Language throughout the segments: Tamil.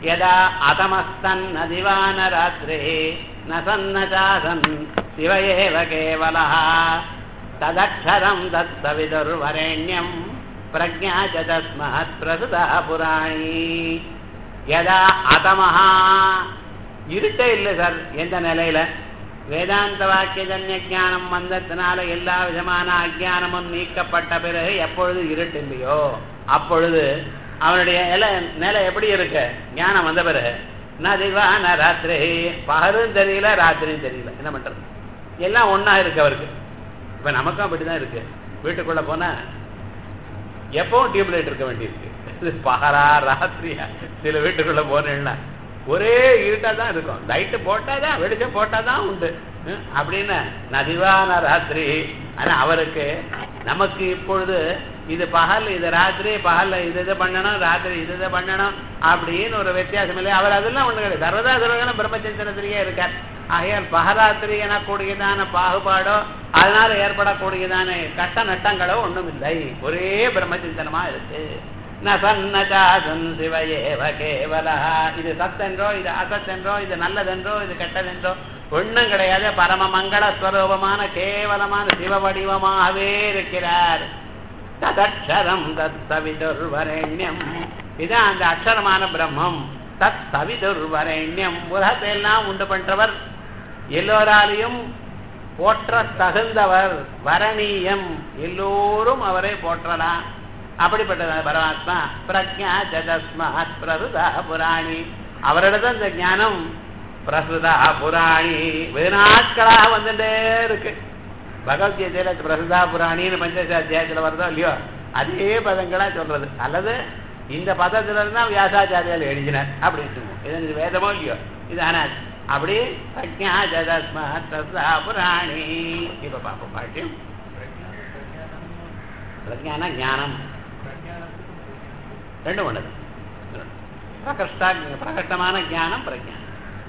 यदा अतमस्तन्न दिवानरात्रिः न सन्न चासन् शिव एव केवलः तदक्षरं तत्सविदुर्वरेण्यं प्रज्ञा च तस्मात् प्रसुता पुराणी यदा अतमः இருட்டே இல்லை சார் எந்த நிலையில வேதாந்த வாக்கியஜன்ய ஞானம் வந்ததுனால எல்லா விதமான அஜானமும் நீக்கப்பட்ட பிறகு எப்பொழுது இருட்டு இல்லையோ அப்பொழுது அவனுடைய நிலை நிலை எப்படி இருக்கு ஞானம் வந்த பிறகு நதிவான ராத்திரி பகலும் தெரியல ராத்திரியும் தெரியல என்ன பண்றது எல்லாம் ஒண்ணா இருக்கு அவருக்கு இப்ப நமக்கும் அப்படிதான் இருக்கு வீட்டுக்குள்ள போனா எப்பவும் டியூப்லைட் இருக்க வேண்டியிருக்கு இது பகரா ராத்திரியா சில வீட்டுக்குள்ள போனேன்னா ஒரே இருட்டா தான் இருக்கும் லைட்டு போட்டாதான் வெளிச்சம் போட்டாதான் உண்டு ஹம், அப்படின்னு நதிவான ராத்திரி ஆனா அவருக்கு நமக்கு இப்பொழுது இது பகல் இது ராத்திரி பகல்ல இது இது பண்ணணும் ராத்திரி இது இது பண்ணணும் அப்படின்னு ஒரு வித்தியாசம் இல்லை அவர் அதெல்லாம் ஒண்ணு கிடையாது சர்வதா சர்வகால பிரம்மச்சந்திரத்திலேயே இருக்கார் ஆகையால் பகராத்திரி எனக்கூடியதான பாகுபாடோ அதனால ஏற்படக்கூடியதான கஷ்ட நட்டங்களோ ஒண்ணும் இல்லை ஒரே பிரம்மச்சிந்தனமா இருக்கு ந சன்னச்சாசன் சிவ ஏவ கேவலா இது சத்தென்றோ இது அசத்தென்றோ இது நல்லதென்றோ இது கெட்டதென்றோ ஒண்ணும் கிடையாது பரம மங்கள ஸ்வரூபமான கேவலமான சிவ வடிவமாகவே இருக்கிறார் ததக்ஷரம் தத் சவிதுர்வரேண்யம் இதான் அந்த அக்ஷரமான பிரம்மம் தத் சவிதுர்வரேண்யம் உலகத்தை எல்லாம் உண்டு பண்றவர் எல்லோராலையும் போற்ற தகுந்தவர் வரணியம் எல்லோரும் அவரை போற்றலாம் அப்படிப்பட்ட பரமாத்மா பிரஜா ஜதஸ்மாத் பிரசுதா புராணி அவரிடத்துல இந்த ஞானம் பிரசுதா புராணி வெகுநாட்களாக வந்துட்டே இருக்கு பகவத்கீதையில பிரசுதா புராணின்னு பஞ்சச அத்தியாயத்துல வருதோ இல்லையோ அதே பதங்களா சொல்றது அல்லது இந்த பதத்துல இருந்தா வியாசாச்சாரியால் எழுதினார் அப்படின்னு சொல்லுவோம் இது வேதமோ இல்லையோ இது ஆனால் அப்படி பிரஜா ஜதஸ்மாத் பிரசுதா புராணி இப்ப பாப்போம் பாட்டியம் பிரஜான ஞானம் ரெண்டு ஒண்ணுது பிரகஷ்டா பிரகஷ்டமான ஞானம் பிரஜானம்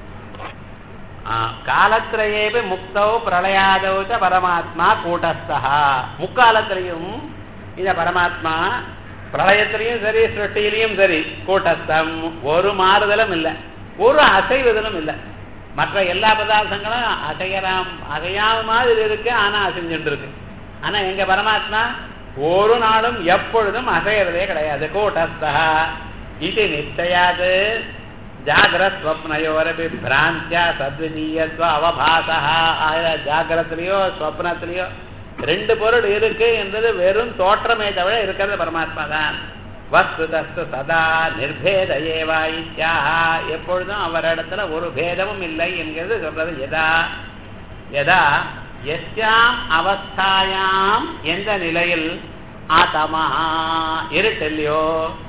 காலத்திலேயே முக்தௌ பிரளயாதௌ ச பரமாத்மா கூட்டஸ்தா முக்காலத்திலையும் இந்த பரமாத்மா பிரளயத்திலையும் சரி சிருஷ்டியிலையும் சரி கூட்டஸ்தம் ஒரு மாறுதலும் இல்லை ஒரு அசைவதலும் இல்லை மற்ற எல்லா பதார்த்தங்களும் அசையலாம் அசையாத மாதிரி இருக்கு ஆனா அசைஞ்சுட்டு இருக்கு ஆனா எங்க பரமாத்மா ஒரு நாளும் எப்பொழுதும் அசையறதே கிடையாது கூட்டஸ்தா இது நிச்சயாது ஜாகிரஸ்வப்னயோரபி பிராந்தியா சத்விதீயத்வ அவபாசா ஜாகிரத்திலேயோ ஸ்வப்னத்திலேயோ ரெண்டு பொருள் இருக்கு என்றது வெறும் தோற்றமே தவிர இருக்கிறது பரமாத்மா தான் வஸ்துதஸ்து சதா நிர்பேத ஏவா இத்தியாக எப்பொழுதும் அவரிடத்துல ஒரு பேதமும் இல்லை என்கிறது சொல்றது எதா எதா எஸ்யாம் அவஸ்தாயாம் எந்த நிலையில் ஆதமா இருட்டில்லையோ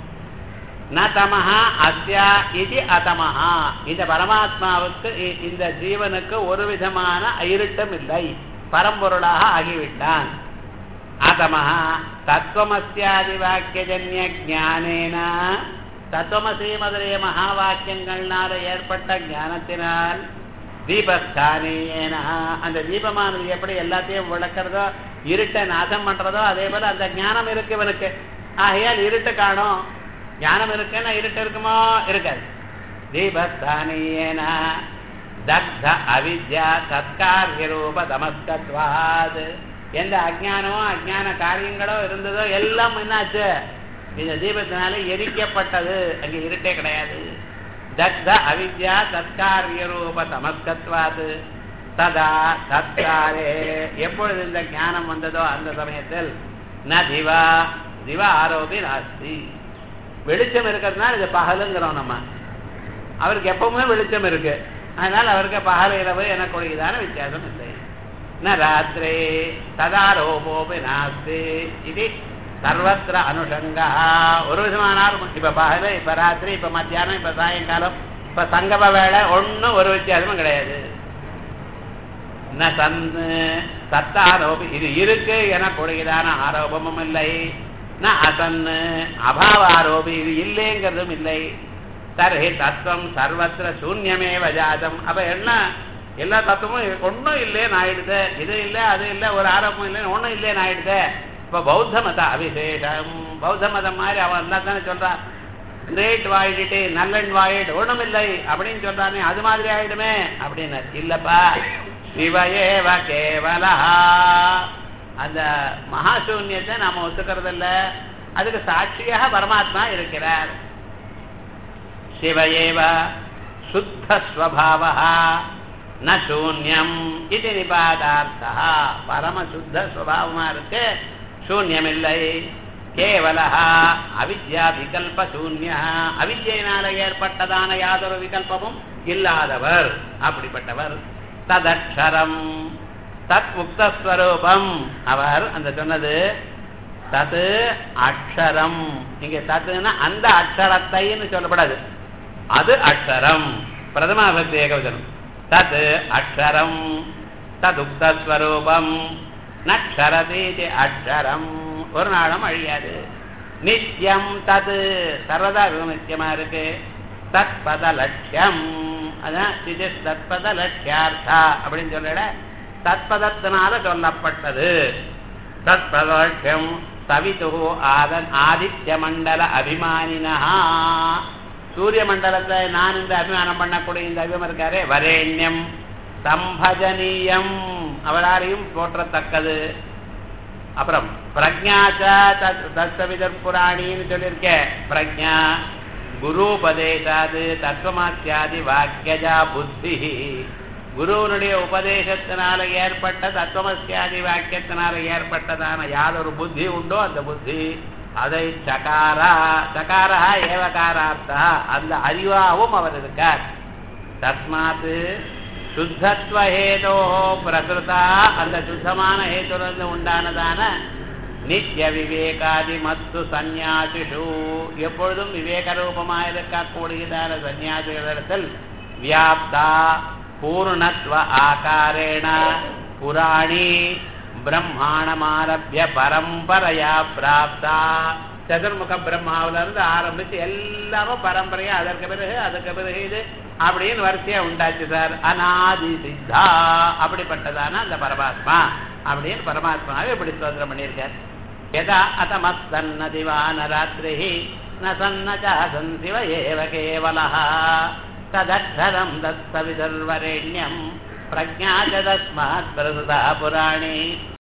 ந தமஹா அஸ்யா இது அதமஹா இந்த பரமாத்மாவுக்கு இ- இந்த ஜீவனுக்கு ஒரு விதமான இருட்டும் இல்லை பரம்பொருளாக ஆகிவிட்டான் அதமஹா தத்துவமஸ்யாதி வாக்கியஜன்ய ஞானேன தத்துவமசி முதலிய மகா வாக்கியங்கள்னால ஏற்பட்ட ஞானத்தினால் தீபஸ்தானேன அந்த தீபமானது எப்படி எல்லாத்தையும் விளக்குறதோ இருட்டை நாசம் பண்றதோ அதே போல அந்த ஞானம் இருக்கு இவனுக்கு ஆகையால் இருட்டு காணும் ஞானம் இருக்குன்னா இருட்டு இருக்குமோ இருக்காது தீபஸ்தானேன தக்த அவித்யா சத்காரிய ரூப தமஸ்கத்வாத் எந்த அஜ்ஞானமோ அஜ்ஞான காரியங்களோ இருந்ததோ எல்லாம் என்னாச்சு இந்த தீபத்தினால எரிக்கப்பட்டது அங்க இருட்டே கிடையாது தக்த அவித்யா தற்காரிய ரூப தமஸ்கத்வாது ததா தற்காரே எப்பொழுது இந்த ஞானம் வந்ததோ அந்த சமயத்தில் ந திவா திவ ஆரோபி நாஸ்தி வெளிச்சம் இருக்கிறதுனால இது பகலுங்கிறோம் நம்ம அவருக்கு எப்பவுமே வெளிச்சம் இருக்கு அதனால அவருக்கு பகல் இரவு எனக்குரியதான வித்தியாசம் இல்லை ந ராத்திரே ததாரோபோபி நாஸ்தி இது சர்வத்திர அனுஷங்கா ஒரு விதமான இப்ப பகல் இப்ப ராத்திரி இப்ப மத்தியானம் இப்ப சாயங்காலம் இப்ப சங்கம வேலை ஒண்ணும் ஒரு வித்தியாசமும் கிடையாது ந சந்து சத்தாரோபி இது இருக்கு எனக்கூடியதான ஆரோபமும் இல்லை ந அசன்னு அபாவ ஆரோபி இது இல்லைங்கிறதும் இல்லை தர்ஹி தத்துவம் சர்வத்திர சூன்யமே வஜாதம் அப்ப என்ன எல்லா தத்துவமும் ஒன்றும் இல்லைன்னு ஆயிடுது இது இல்லை அது இல்லை ஒரு ஆரோப்பம் இல்லைன்னு ஒன்றும் இல்லைன்னு ஆயிடுது இப்ப பௌத்த மத அவிசேஷம் பௌத்த மதம் மாதிரி அவன் எல்லாம் தானே சொல்றான் கிரேட் வாயிட்டு நல்லன் வாயிட் ஒண்ணுமில்லை அப்படின்னு சொல்றானே அது மாதிரி ஆயிடுமே அப்படின்னு இல்லப்பா சிவயேவ கேவலா அந்த மகாசூன்யத்தை நாம ஒத்துக்கிறது இல்ல அதுக்கு சாட்சியாக பரமாத்மா இருக்கிறார் சிவயேவ சுத்தஸ்வபாவः ந சூன்யம் இது நிபாதார்த்தா பரமசுத்த சுவாவமா இருக்கு சூன்யம் இல்லை கேவல அவித்யா விகல்ப சூன்ய அவித்யினால ஏற்பட்டதான யாதொரு விகல்பமும் இல்லாதவர் அப்படிப்பட்டவர் ததக்ஷரம் தத் முக்தஸ்வரூபம் அவர் அந்த சொன்னது தது அக்ஷரம் இங்க தத்துனா அந்த அக்ஷரத்தைன்னு சொல்லப்படாது அது அக்ஷரம் பிரதமா பக்தி ஏகவசனம் தத் அக்ஷரம் ததுக்தஸ்வரூபம் நக்ஷரதீதி அக்ஷரம் ஒரு நாளும் அழியாது நித்தியம் தது சர்வதா நித்தியமா இருக்கு தத்பத லட்சியம் அதான் இது தத்பத லட்சியார்த்தா அப்படின்னு சொல்லிட தத்பதத்தினால சொல்லப்பட்டது தத்பத லட்சியம் சவிது ஆதன் ஆதித்ய மண்டல அபிமானினா சூரிய மண்டலத்தை நான் இந்த அபிமானம் பண்ணக்கூடிய இந்த அபிமானம் இருக்காரே வரேண்யம் சம்பஜனீயம் அவராரையும் போற்றத்தக்கது அப்புறம் பிரஜாச்ச தத்சவிதர் புராணின்னு சொல்லியிருக்க பிரஜா குருபதேசாது தத்துவமாத்தியாதி வாக்கியஜா புத்தி குருவனுடைய உபதேசத்தினால ஏற்பட்ட தத்துவமசியாதி வாக்கியத்தினால ஏற்பட்டதான யாதொரு புத்தி உண்டோ அந்த புத்தி அதை சகாரா சகாரா ஏவகாரார்த்தா அந்த அறிவாவும் அவர் இருக்கார் தஸ்மாத்து சுத்தத்துவ ஹேதோ பிரகிருதா அந்த சுத்தமான ஹேதுலிருந்து உண்டானதான நித்திய விவேகாதி மத்து சந்நியாசிஷு எப்பொழுதும் விவேக ரூபமாக இருக்கக்கூடியதான சந்நியாசிகளிடத்தில் வியாப்தா பூர்ணத்வ ஆகாரேண புராணி பிரம்மாண்டமாரபிய பரம்பரையா பிராப்தா சதுர்முக பிரம்மாவில இருந்து ஆரம்பிச்சு எல்லாமே பரம்பரையா அதற்கு பிறகு அதற்கு பிறகு இது அப்படின்னு வரிசையா உண்டாச்சு சார் அநாதி சித்தா அப்படிப்பட்டதான அந்த பரமாத்மா அப்படின்னு பரமாத்மாவை இப்படி ஸ்தோத்திரம் பண்ணியிருக்கார் எதா அதமஸ்தன்ன திவான ராத்திரி ந சன்ன சாசன் சிவ ஏவ கேவலः ததக்ஷரம் தத்சவிதர்வரேண்யம் பிரஜா ச தஸ்மாத் பிரசுதா புராணி